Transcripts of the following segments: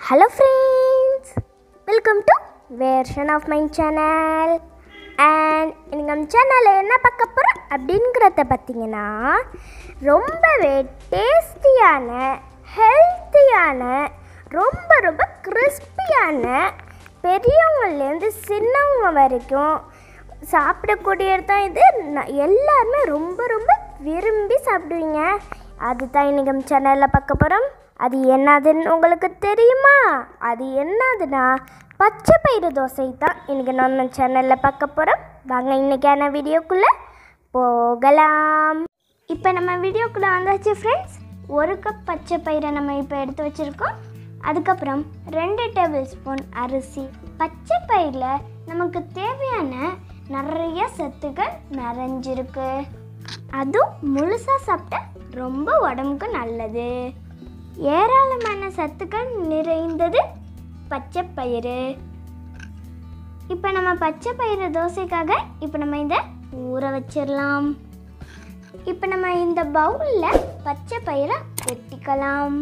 Hello friends welcome to version of my channel and இன்னைக்கு நம்ம சேனலில் என்ன பார்க்க போகிறோம் அப்படிங்கிறத பார்த்தீங்கன்னா ரொம்பவே டேஸ்டியான ஹெல்த்தியான ரொம்ப ரொம்ப கிறிஸ்பியான பெரியவங்கள்லேருந்து சின்னவங்க வரைக்கும் சாப்பிடக்கூடியது தான் இது ந- எல்லாருமே ரொம்ப ரொம்ப விரும்பி சாப்பிடுவீங்க அதுதான் இன்னைக்கு நம்ம சேனலில் பார்க்க போகிறோம் அது என்னதுன்னு உங்களுக்கு தெரியுமா அது என்னதுன்னா பச்சை பயிறு தோசை தான் இன்றைக்கி நம்ம சேனலில் பார்க்க போகிறோம் வாங்க இன்றைக்கான வீடியோக்குள்ளே போகலாம் இப்போ நம்ம வீடியோக்குள்ளே வந்தாச்சு ஃப்ரெண்ட்ஸ் ஒரு கப் பச்சை பயிரை நம்ம இப்போ எடுத்து வச்சுருக்கோம் அதுக்கப்புறம் ரெண்டு டேபிள் ஸ்பூன் அரிசி பச்சை பயிரில் நமக்கு தேவையான நிறைய சத்துக்கள் நிறைஞ்சிருக்கு அதுவும் முழுசாக சாப்பிட்டா ரொம்ப உடம்புக்கு நல்லது ஏராளமான சத்துக்கள் நிறைந்தது பச்சை பயிறு இப்போ நம்ம பச்சை பயிறு தோசைக்காக இப்போ நம்ம இதை ஊற வச்சிடலாம் இப்போ நம்ம இந்த பவுலில் பச்சை பயிரை வெட்டிக்கலாம்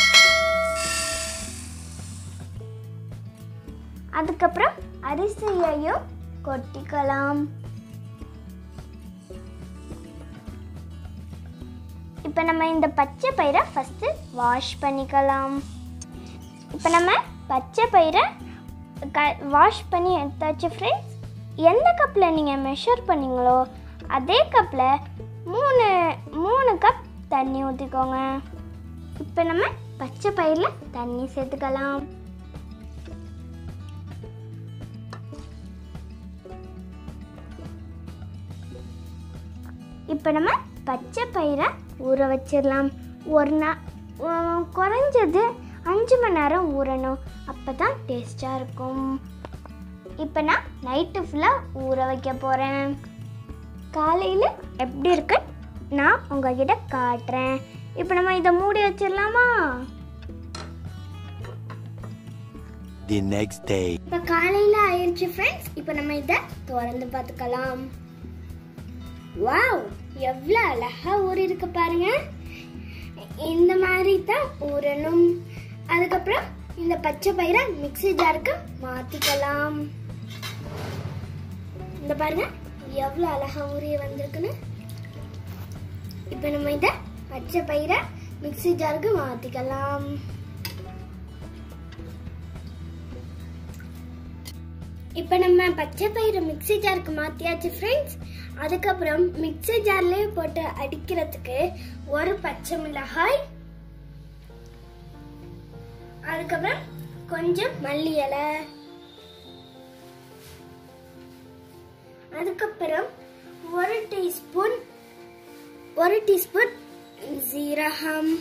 அதுக்கப்புறம் அரிசியையும் கொட்டிக்கலாம் இப்போ நம்ம இந்த பச்சை பயிரை ஃபஸ்ட்டு வாஷ் பண்ணிக்கலாம் இப்போ நம்ம பச்சை பயிரை க வாஷ் பண்ணி எடுத்தாச்சு ஃப்ரெண்ட்ஸ் எந்த கப்பில் நீங்கள் மெஷர் பண்ணீங்களோ அதே கப்பில் மூணு மூணு கப் தண்ணி ஊற்றிக்கோங்க இப்போ நம்ம பச்சை பயிரில் தண்ணி சேர்த்துக்கலாம் இப்போ நம்ம பச்சை பயிரை ஊற வச்சிடலாம் ஒரு நா உம், குறைஞ்சது அஞ்சு மணி நேரம் ஊறணும் அப்போ தான் டேஸ்ட்டாக இருக்கும் இப்போ நான் நைட்டு ஃபுல்லாக ஊற வைக்க போகிறேன் காலையில் எப்படி இருக்கு நான் உங்ககிட்ட காட்டுறேன் இப்போ நம்ம இதை மூடி வச்சிடலாமா The next day. இப்போ காலையில் ஆயிடுச்சு ஃப்ரெண்ட்ஸ் இப்போ நம்ம இதை திறந்து பார்த்துக்கலாம் வாவ் எவ்வளோ அழகா ஊறி இருக்கு பாருங்க இந்த மாதிரி தான் ஊறணும் அதுக்கப்புறம் இந்த பச்சை பயிரை மிக்ஸி ஜாருக்கு மாற்றிக்கலாம் இந்த பாருங்க எவ்வளோ அழகா ஊறி வந்திருக்குன்னு இப்போ நம்ம இதை பச்சை பயிரை மிக்ஸி ஜாருக்கு மாற்றிக்கலாம் இப்போ நம்ம பச்சை பயிறு மிக்ஸி ஜாருக்கு மாற்றியாச்சு ஃப்ரெண்ட்ஸ் அதுக்கப்புறம் மிக்ஸி ஜார்லேயே போட்டு அடிக்கிறதுக்கு ஒரு பச்சை மிளகாய் அதுக்கப்புறம் கொஞ்சம் மல்லி இலை அதுக்கப்புறம் ஒரு டீஸ்பூன் ஒரு டீஸ்பூன் ஜீரகம்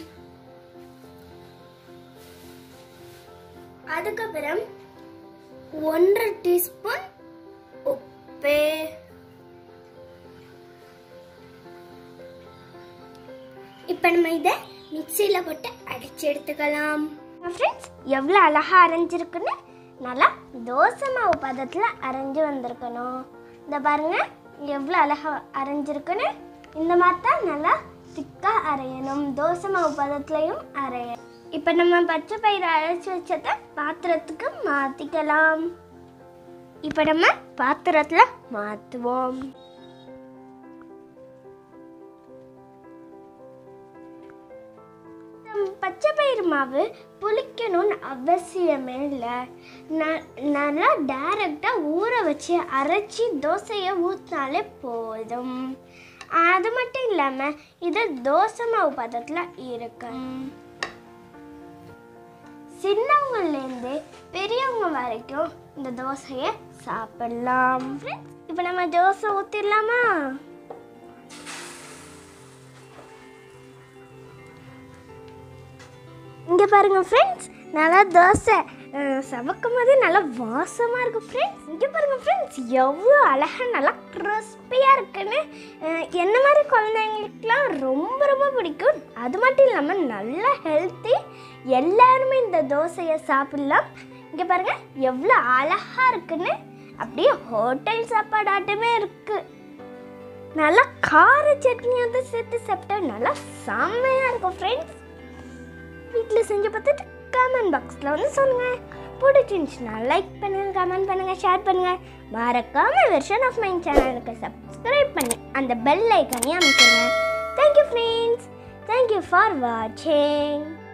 அதுக்கப்புறம் ஒன்றரை டீஸ்பூன் உப்பு இப்போ நம்ம இதை மிக்சியில் போட்டு அடிச்சு எடுத்துக்கலாம் ஃப்ரெண்ட்ஸ் எவ்வளோ அழகாக அரைஞ்சிருக்குன்னு நல்லா தோசை மாவு பதத்தில் அரைஞ்சு வந்திருக்கணும் இந்த பாருங்க எவ்வளோ அழகாக அரைஞ்சிருக்குன்னு இந்த மாதிரி தான் நல்லா திக்காக அரையணும் தோசை மாவு பதத்துலையும் அரையணும் இப்போ நம்ம பச்சை பயிரை அரைச்சி வச்சதை பாத்திரத்துக்கு மாற்றிக்கலாம் இப்போ நம்ம பாத்திரத்தில் மாற்றுவோம் பச்சை பயிறு மாவு புளிக்கணும்னு அவசியமே இல்லை ந- நல்லா டைரெக்டாக ஊற வச்சு அரைச்சி தோசையை ஊற்றினாலே போதும் அது மட்டும் இல்லாமல் இது தோசை மாவு பதத்தில் இருக்கும் சின்னவங்கலேருந்து பெரியவங்க வரைக்கும் இந்த தோசையை சாப்பிடலாம் இப்போ நம்ம தோசை ஊற்றிடலாமா இங்கே பாருங்க ஃப்ரெண்ட்ஸ் நல்லா தோசை அஹ், சவக்கும் போதே நல்லா வாசமாக இருக்கு ஃப்ரெண்ட்ஸ் இங்கே பாருங்க ஃப்ரெண்ட்ஸ் எவ்வளோ அழகாக நல்லா கிறிஸ்பியாக இருக்குன்னு அஹ், என்ன மாதிரி குழந்தைங்களுக்குலாம் ரொம்ப ரொம்ப பிடிக்கும் அது மட்டும் இல்லாமல் நல்ல ஹெல்த்தி எல்லாருமே இந்த தோசையை சாப்பிடலாம் இங்கே பாருங்க எவ்வளோ அழகாக இருக்குன்னு அப்படியே ஹோட்டல் சாப்பாடாட்டமே இருக்குது நல்லா கார சட்னியோட சேர்த்து சாப்பிட்டா நல்லா செம்மையாக இருக்கும் ஃப்ரெண்ட்ஸ் வீட்டில் செஞ்சு பார்த்துட்டு கமெண்ட் பாக்ஸில் வந்து சொல்லுங்கள் பிடிச்சிருந்துச்சுன்னா லைக் பண்ணுங்கள் கமெண்ட் பண்ணுங்கள் ஷேர் பண்ணுங்கள் மறக்காமல் வெர்ஷன் ஆஃப் மைண்ட் சேனலுக்கு சப்ஸ்கிரைப் பண்ணி அந்த பெல் ஐக்கனையும் அமைச்சிருங்க தேங்க்யூ ஃப்ரெண்ட்ஸ் தேங்க்யூ ஃபார் வாட்சிங்